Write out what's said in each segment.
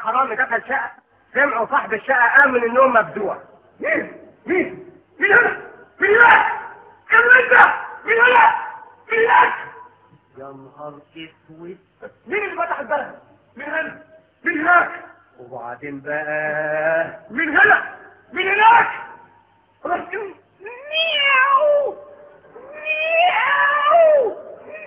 حرامي دخل شقه سمعوا صاحب الشقه قام من النوم مفزوع مين مين مين هنا مين هنا كم انت مين هنا مين هناك يا نهار اسود مين اللي فتح البلد مين هنا مين هناك وبعدين بقى مين هنا مين هناك مياو مياو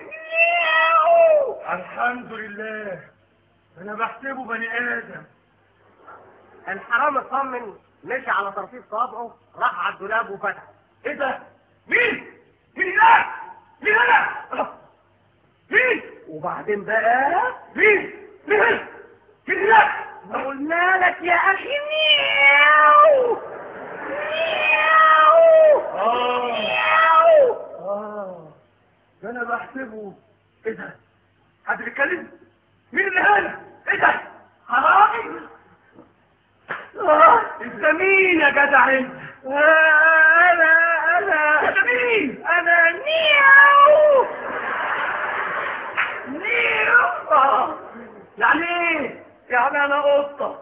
مياو الحمد لله انا بحسبه بني ادم الحرام اطمن مشي على طرفيه صابعه راح على الدولاب وفتح ايه ده مين مين هناك مين هنا مين وبعدين بقى مين مين هنا مين هناك قلنا لك يا اخي مياو مياو اه مياو اه ده انا بحسبه ايه ده حد بيتكلم مين اللي هنا ايه ده حرامي اه انت مين يا جدع انت انا انا انت مين انا مياو مين اه يعني ايه يعني انا قطه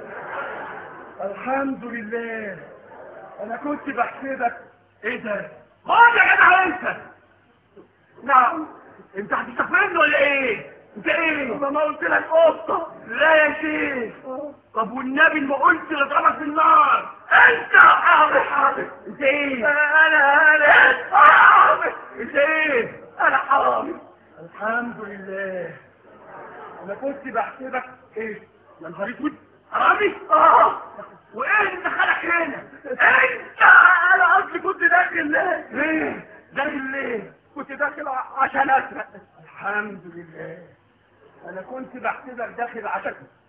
الحمد لله انا كنت بحسبك ايه ده خد يا جدع انت نعم انت هتستفردني ولا ايه انت ايه ما قلت لك قطه لا يا شيخ طب والنبي ما قلت لضربك في النار انت حاضر حاضر انت ايه انا انا انت حاضر انت ايه انا حرامي الحمد لله انا كنت بحسبك ايه يا نهار اسود حرامي اه وايه اللي دخلك هنا انت انا اصلي كنت داخل ليه ليه داخل ليه كنت داخل ع- عشان اسرق الحمد لله انا كنت بحسبك داخل عشان